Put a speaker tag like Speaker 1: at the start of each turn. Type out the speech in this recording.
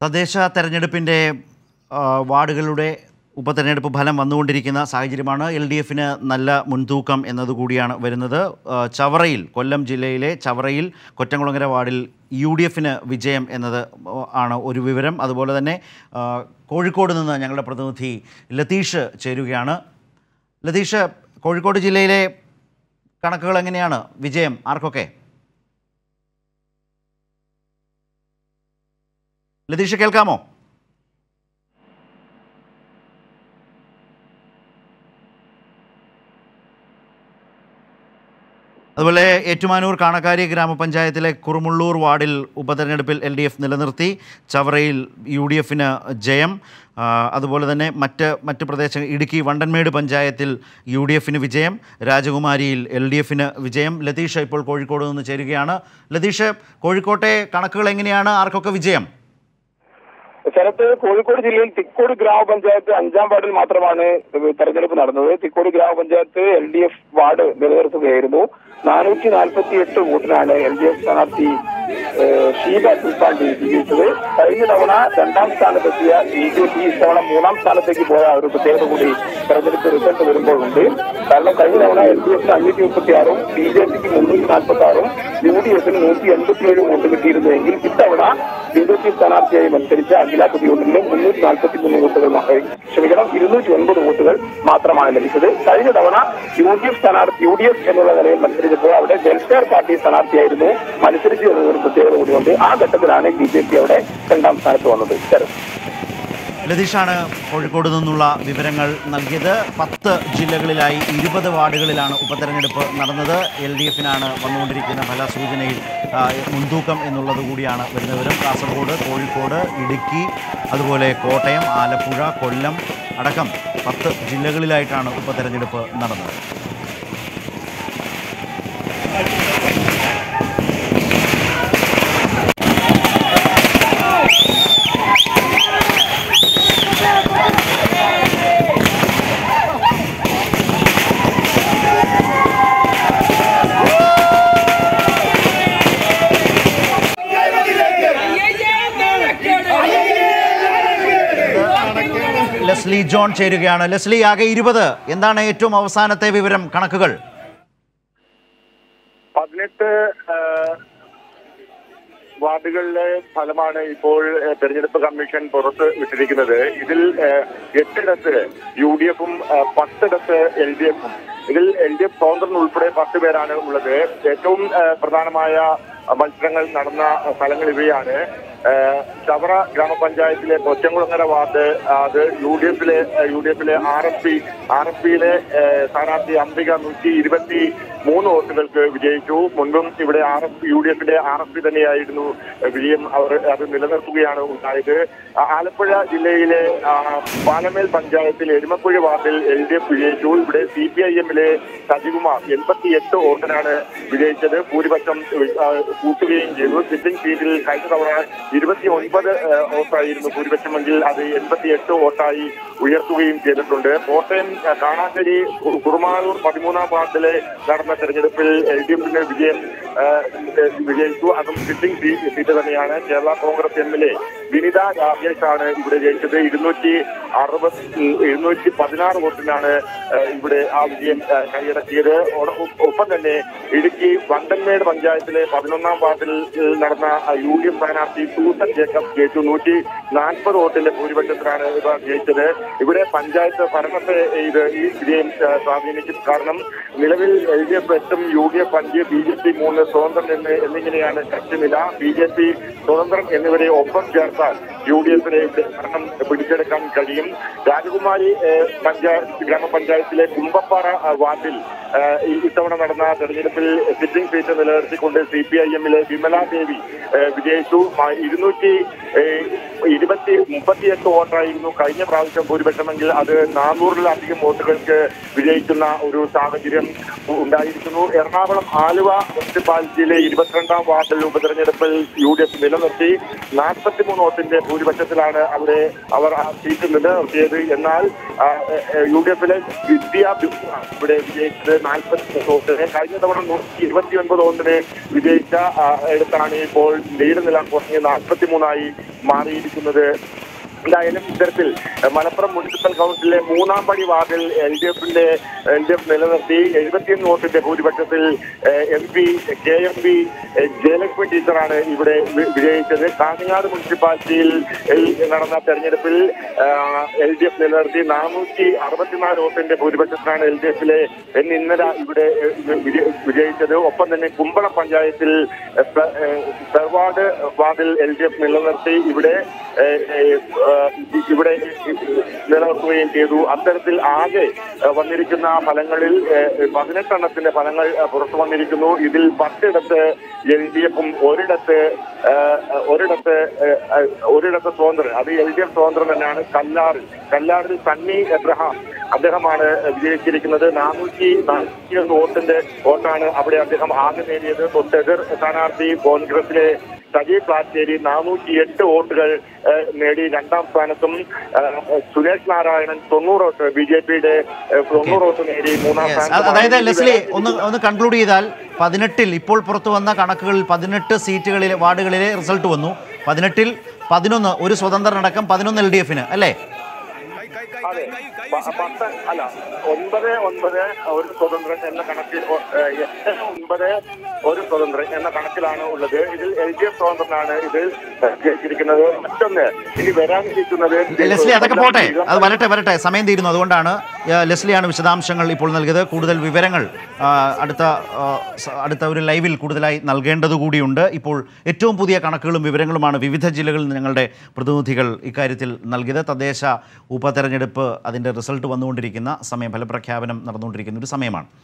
Speaker 1: തദ്ദേശ തെരഞ്ഞെടുപ്പിൻ്റെ ആ, വാർഡുകളുടെ ഉപതെരഞ്ഞെടുപ്പ് ഫലം വന്നുകൊണ്ടിരിക്കുന്ന സാഹചര്യമാണ് എൽ ഡി എഫിന് നല്ല മുൻതൂക്കം എന്നതുകൂടിയാണ് വരുന്നത് ആ, ചവറയിൽ കൊല്ലം ജില്ലയിലെ ചവറയിൽ കൊറ്റംകുളങ്ങര വാർഡിൽ യു ഡി എഫിന് വിജയം എന്നത് ആണ് ഒരു വിവരം അതുപോലെ തന്നെ ആ, കോഴിക്കോട് നിന്ന് ഞങ്ങളുടെ പ്രതിനിധി ലതീഷ് ചേരുകയാണ് ലതീഷ് കോഴിക്കോട് ജില്ലയിലെ കണക്കുകൾ എങ്ങനെയാണ് വിജയം ആർക്കൊക്കെ ലതീഷ് കേൾക്കാമോ അതുപോലെ ഏറ്റുമാനൂർ കാണക്കാരി ഗ്രാമപഞ്ചായത്തിലെ കുറുമുള്ളൂർ വാർഡിൽ ഉപതെരഞ്ഞെടുപ്പിൽ എൽ ഡി എഫ് നിലനിർത്തി ചവറയിൽ യു ഡി എഫിന് ജയം ആ, അതുപോലെ തന്നെ മറ്റ് മറ്റ് പ്രദേശങ്ങൾ ഇടുക്കി വണ്ടൻമേട് പഞ്ചായത്തിൽ യു ഡി എഫിന് വിജയം രാജകുമാരിയിൽ എൽ ഡി എഫിന് വിജയം ലതീഷ് ഇപ്പോൾ കോഴിക്കോട് നിന്ന് ചേരുകയാണ് ലതീഷ് കോഴിക്കോട്ടെ കണക്കുകൾ എങ്ങനെയാണ് ആർക്കൊക്കെ വിജയം
Speaker 2: ശരത്ത് കോഴിക്കോട് ജില്ലയിൽ തിക്കോട് ഗ്രാമപഞ്ചായത്ത് അഞ്ചാം വാർഡിൽ മാത്രമാണ് തെരഞ്ഞെടുപ്പ് നടന്നത് തിക്കോട് ഗ്രാമപഞ്ചായത്ത് എൽ ഡി എഫ് വാർഡ് നിലനിർത്തുകയായിരുന്നു നാനൂറ്റി നാൽപ്പത്തി എട്ട് വോട്ടിനാണ് എൽ ഡി എഫ് സ്ഥാനാർത്ഥി ഏഹ്, ഷീബ സുൽത്താൻ വിജയിച്ചത് കഴിഞ്ഞ തവണ രണ്ടാം സ്ഥാനത്തെത്തിയ ബി ജെ പി ഇത്തവണ മൂന്നാം സ്ഥാനത്തേക്ക് പോയ ഒരു പ്രത്യേകത കൂടി തെരഞ്ഞെടുപ്പ് റിസൾട്ട് വരുമ്പോഴുണ്ട് കാരണം കഴിഞ്ഞ തവണ എൽ ഡി എഫിന് അഞ്ഞൂറ്റി മുപ്പത്തി ആറും ബി ജെ പിക്ക് മുന്നൂറ്റി നാൽപ്പത്തി ആറും യു ഡി എഫിന് നൂറ്റി എൺപത്തിയേഴ് വോട്ട് കിട്ടിയിരുന്നുവെങ്കിൽ ഇത്തവണ ബി ജെ പി സ്ഥാനാർത്ഥിയായി മത്സരിച്ച അഖില കുതിയൂട്ടിന് മുന്നൂറ്റി നാൽപ്പത്തി മൂന്ന് വോട്ടുകൾ മാ- ഏഹ് ക്ഷമിക്കണം ഇരുന്നൂറ്റി ഒൻപത് വോട്ടുകൾ മാത്രമാണ് ലഭിച്ചത് കഴിഞ്ഞ തവണ യു ഡി എഫ് സ്ഥാനാർത്ഥി യു ഡി എഫ് എന്നുള്ള നിലയിൽ മത്സരിച്ചപ്പോൾ അവിടെ വെൽഫെയർ പാർട്ടി സ്ഥാനാർത്ഥിയായിരുന്നു മത്സരിച്ചു എന്നൊരു പ്രത്യേകത കൂടിയുണ്ട് ആ ഘട്ടത്തിലാണ് ബി ജെ പി അവിടെ രണ്ടാം സ്ഥാനത്ത് വന്നത് ശരത്
Speaker 1: ലതീഷാണ് കോഴിക്കോട് നിന്നുള്ള വിവരങ്ങൾ നൽകിയത് പത്ത് ജില്ലകളിലായി ഇരുപത് വാർഡുകളിലാണ് ഉപതെരഞ്ഞെടുപ്പ് നടന്നത് എൽ ഡി എഫിനാണ് വന്നുകൊണ്ടിരിക്കുന്ന ഫലസൂചനയിൽ ആ, മുൻതൂക്കം എന്നുള്ളത് കൂടിയാണ് വരുന്ന വിവരം കാസർഗോഡ് കോഴിക്കോട് ഇടുക്കി അതുപോലെ കോട്ടയം ആലപ്പുഴ കൊല്ലം അടക്കം പത്ത് ജില്ലകളിലായിട്ടാണ് ഉപതെരഞ്ഞെടുപ്പ് നടന്നത് ലെസ്ലി ജോൺ ചേരുകയാണ് ലെസ്ലി ആകെ ഇരുപത് എന്താണ് ഏറ്റവും അവസാനത്തെ വിവരം കണക്കുകൾ
Speaker 3: പതിനെട്ട് വാർഡുകളിലെ ഫലമാണ് ഇപ്പോൾ ഏഹ്, തെരഞ്ഞെടുപ്പ് കമ്മീഷൻ പുറത്ത് വിട്ടിരിക്കുന്നത് ഇതിൽ ഏഹ്, എട്ടിടത്ത് യു ഡി എഫും ഏഹ്, പത്തിടത്ത് എൽ ഡി എഫും ഇതിൽ എൽ ഡി എഫ് സ്വതന്ത്രൻ ഉൾപ്പെടെ പത്ത് പേരാണ് ഉള്ളത് ഏറ്റവും ഏഹ്, പ്രധാനമായ മത്സരങ്ങൾ നടന്ന സ്ഥലങ്ങൾ ഇവയാണ് ഏഹ്, ചവറ ഗ്രാമപഞ്ചായത്തിലെ കൊച്ചംകുളങ്ങര വാർഡ് അത് യു ഡി എഫിലെ യു ഡി എഫിലെ R F P R F പിയിലെ സ്ഥാനാർത്ഥി അംബിക നൂറ്റി ഇരുപത്തി മൂന്ന് വോട്ടുകൾക്ക് വിജയിച്ചു മുൻപും ഇവിടെ ആർ എഫ് യു ഡി എഫിന്റെ ആർ എഫ് പി തന്നെയായിരുന്നു വിജയം അവർ അത് നിലനിർത്തുകയാണ് ഉണ്ടായത് ആ- ആലപ്പുഴ ജില്ലയിലെ ആ, പാലമേൽ പഞ്ചായത്തിൽ എരുമക്കുഴി വാർഡിൽ എൽ ഡി എഫ് വിജയിച്ചു ഇവിടെ സി പി ഐ എമ്മിലെ സജികുമാർ എൺപത്തി എട്ട് വോട്ടിനാണ് വിജയിച്ചത് ഭൂരിപക്ഷം ആ, കൂട്ടുകയും ചെയ്തു സിറ്റിംഗ് സീറ്റിൽ കഴിഞ്ഞ തവണ ഇരുപത്തി ഒൻപത് വോട്ടായിരുന്നു ഭൂരിപക്ഷമെങ്കിൽ അത് എൺപത്തി എട്ട് വോട്ടായി ഉയർത്തുകയും ചെയ്തിട്ടുണ്ട് കോട്ടയം ആ, കാണാശ്ശേരി കു- കുറുമാളൂർ പതിമൂന്നാം വാർഡിലെ നടന്ന തെരഞ്ഞെടുപ്പിൽ എൽ ഡി എഫിന് വിജയം ആ, വിജയിച്ചു അതും സിറ്റിംഗ് സീ- സീറ്റ് തന്നെയാണ് കേരള കോൺഗ്രസ് എമ്മിലെ വിനിത രാജേഷ് ആണ് ഇവിടെ ജയിച്ചത് ഇരുന്നൂറ്റി അറുപത് ഇരുന്നൂറ്റി പതിനാറ് വോട്ടിനാണ് ആ, ഇവിടെ ആ വിജയം ആ, കൈയടക്കിയത് ഒ- ഒപ്പം തന്നെ ഇടുക്കി വണ്ടൻമേട് പഞ്ചായത്തിലെ പതിനൊന്നാം വാർഡിൽ ഏ, നടന്ന യു ഡി എഫ് സ്ഥാനാർത്ഥി സൂസൻ ജേക്കബ് ജയിച്ചു നൂറ്റി നാൽപ്പത് വോട്ടിന്റെ ഭൂരിപക്ഷത്തിലാണ് ഇവർ ജയിച്ചത് ഇവിടെ പഞ്ചായത്ത് ഭരണത്തെ ഇത് ഈ വിജയം ആ, സ്വാധീനിക്കും കാരണം നിലവിൽ എൽ ഡി എഫ് എട്ടും യു ഡി എഫ് അഞ്ച് ബി ജെ പി മൂന്ന് സ്വതന്ത്രൻ എന്ന് എന്നിങ്ങനെയാണ് കക്ഷിനില ബി ജെ പി സ്വതന്ത്രൻ എന്നിവരെ ഒപ്പം ചേർത്താൽ യു ഡി എഫിനെ ഇവിടെ ഭരണം പിടിച്ചെടുക്കാൻ കഴിയും രാജകുമാരി ഏഹ്, പഞ്ചായത്ത് ഗ്രാമപഞ്ചായത്തിലെ കുമ്പപ്പാറ ആ, വാർഡിൽ ഏഹ്, ഈ ഇത്തവണ നടന്ന തെരഞ്ഞെടുപ്പിൽ സിറ്റിംഗ് സീറ്റ് നിലനിർത്തിക്കൊണ്ട് സി പി ഐ എമ്മിലെ വിമലാ ദേവി ഏഹ്, വിജയിച്ചു ആ, ഇരുന്നൂറ്റി ഏഹ്, ഇരുപത്തി മുപ്പത്തി മുപ്പത്തിയെട്ട് വോട്ടായിരുന്നു കഴിഞ്ഞ പ്രാവശ്യം ഭൂരിപക്ഷമെങ്കിൽ അത് നാനൂറിലധികം വോട്ടുകൾക്ക് വിജയിക്കുന്ന ഒരു സാഹചര്യം ഉണ്ടായിരിക്കുന്നു എറണാകുളം ആലുവ മുനിസിപ്പാലിറ്റിയിലെ ഇരുപത്തിരണ്ടാം വാർഡിൽ ഉപതെരഞ്ഞെടുപ്പിൽ യു ഡി എഫ് നിലനിർത്തി നാൽപ്പത്തിമൂന്ന് വോട്ടിന്റെ ഭൂരിപക്ഷത്തിലാണ് അവിടെ അവർ ആ സീറ്റ് നിലനിർത്തിയത് എന്നാൽ ആ, എ, എ, യു ഡി എഫിലെ വിദ്യാ ബിന്ദുവാണ് ഇവിടെ വിജയിച്ചത് നാൽപ്പത്തി വോട്ടിന് കഴിഞ്ഞ തവണ നൂറ്റി ഇരുപത്തി ഒൻപത് വോട്ടിന് വിജയിച്ച ആ, എടുത്താണ് ഇപ്പോൾ ലീഡ് നില കുറഞ്ഞ് നാൽപ്പത്തി മൂന്നായി മാറിയിരിക്കുന്നത് എന്തായാലും ഇത്തരത്തിൽ എഹ്, മലപ്പുറം മുനിസിപ്പൽ കൗൺസിലിലെ മൂന്നാം പടി വാർഡിൽ എൽ ഡി എഫിന്റെ എൽ ഡി എഫ് നിലനിർത്തി എഴുപത്തിയൊന്ന് വോട്ടിന്റെ ഭൂരിപക്ഷത്തിൽ M P K M P Jayalakshmi ടീച്ചറാണ് ഇവിടെ വി- വിജയിച്ചത് കാഞ്ഞങ്ങാട് മുനിസിപ്പാലിറ്റിയിൽ എൽ- നടന്ന തെരഞ്ഞെടുപ്പിൽ എൽ ഡി എഫ് നിലനിർത്തി നാനൂറ്റി അറുപത്തിനാല് വോട്ടിന്റെ ഭൂരിപക്ഷത്തിലാണ് എൽ ഡി എഫിലെ എൻ ഇന്നല ഇവിടെ എഹ്, വിജ- വിജയിച്ചത് ഒപ്പം തന്നെ കുമ്പളം പഞ്ചായത്തിൽ എഹ്, പ്ര- എഹ്, പെർവാർഡ് വാർഡിൽ എൽ ഡി എഫ് നിലനിർത്തി ഇവിടെ ഏഹ്, ഏഹ്, ഏഹ്, ഇവിടെ നിലനിർത്തുകയും ചെയ്തു അത്തരത്തിൽ ആകെ ഏഹ്, വന്നിരിക്കുന്ന ഫലങ്ങളിൽ ഏഹ്, പതിനെട്ടെണ്ണത്തിന്റെ ഫലങ്ങൾ ഏഹ്, പുറത്തു വന്നിരിക്കുന്നു ഇതിൽ പത്തിടത്ത് എൽ ഡി എഫും ഒരിടത്ത് ഏഹ്, ഒരിടത്ത് ഏഹ്, ഏഹ്, ഒരിടത്ത് സ്വതന്ത്രൻ അത് എൽ ഡി എഫ് സ്വതന്ത്രൻ തന്നെയാണ് കല്ലാറിൽ കല്ലാറിൽ സണ്ണി എബ്രഹാം അദ്ദേഹമാണ് വിജയിച്ചിരിക്കുന്നത് നാനൂറ്റി നാൽപ്പത്തിയൊന്ന് വോട്ടിന്റെ വോട്ടാണ് അവിടെ അദ്ദേഹം ആകെ നേടിയത് തൊട്ടെതിർ സ്ഥാനാർത്ഥി കോൺഗ്രസിലെ സജീവ് പ്ലാച്ചേരി നാനൂറ്റി എട്ട് വോട്ടുകൾ ഏഹ്, നേടി രണ്ടാം സ്ഥാനത്തും ഏഹ്, സുരേഷ് നാരായണൻ തൊണ്ണൂറ് വോട്ട് ബി ജെ പിയുടെ തൊണ്ണൂറ് വോട്ട് നേടി മൂന്നാം
Speaker 1: Yes.
Speaker 3: സ്ഥാനത്തുമാണ്.
Speaker 1: അതായത് ലെസ്ലി
Speaker 3: ഇത്
Speaker 1: ഒന്ന് ഒന്ന് കൺക്ലൂഡ് ചെയ്താൽ പതിനെട്ടിൽ ഇപ്പോൾ പുറത്തു വന്ന കണക്കുകളിൽ പതിനെട്ട് സീറ്റുകളിലെ വാർഡുകളിലെ റിസൾട്ട് വന്നു പതിനെട്ടിൽ പതിനൊന്ന് ഒരു സ്വതന്ത്രനടക്കം പതിനൊന്ന് എൽ ഡി എഫിന് അല്ലേ
Speaker 3: അതെ പ- പത്ത് അല്ല ഒൻപത് ഒൻപത് ഒരു സ്വതന്ത്രൻ എന്ന കണക്കിൽ ഒ- ഏഹ് എട്ട് ഒൻപത് ഒരു സ്വതന്ത്രൻ എന്ന കണക്കിലാണ് ഉള്ളത് ഇതിൽ എൽ ഡി എഫ് സ്വതന്ത്രനാണ് ഇത് ജയിച്ചിരിക്കുന്നത് മറ്റൊന്ന് ഇനി വരാനിരിക്കുന്നത്
Speaker 1: ലെസ്ലി അതൊക്കെ പോട്ടെ അത് വരട്ടെ വരട്ടെ സമയം തീരുന്നു അതുകൊണ്ടാണ് ആ, ലെസ്ലിയാണ് വിശദാംശങ്ങൾ ഇപ്പോൾ നൽകിയത് കൂടുതൽ വിവരങ്ങൾ ആ, അടുത്ത ആ, സ- അടുത്ത ഒരു ലൈവിൽ കൂടുതലായി നൽകേണ്ടത് കൂടിയുണ്ട് ഇപ്പോൾ ഏറ്റവും പുതിയ കണക്കുകളും വിവരങ്ങളുമാണ് വിവിധ ജില്ലകളിൽ നിന്ന് ഞങ്ങളുടെ പ്രതിനിധികൾ ഇക്കാര്യത്തിൽ നൽകിയത് തദ്ദേശ ഉപതെരഞ്ഞെടുപ്പ് അതിൻ്റെ റിസൾട്ട് വന്നുകൊണ്ടിരിക്കുന്ന സമയം ഫലപ്രഖ്യാപനം നടന്നുകൊണ്ടിരിക്കുന്ന ഒരു സമയമാണ്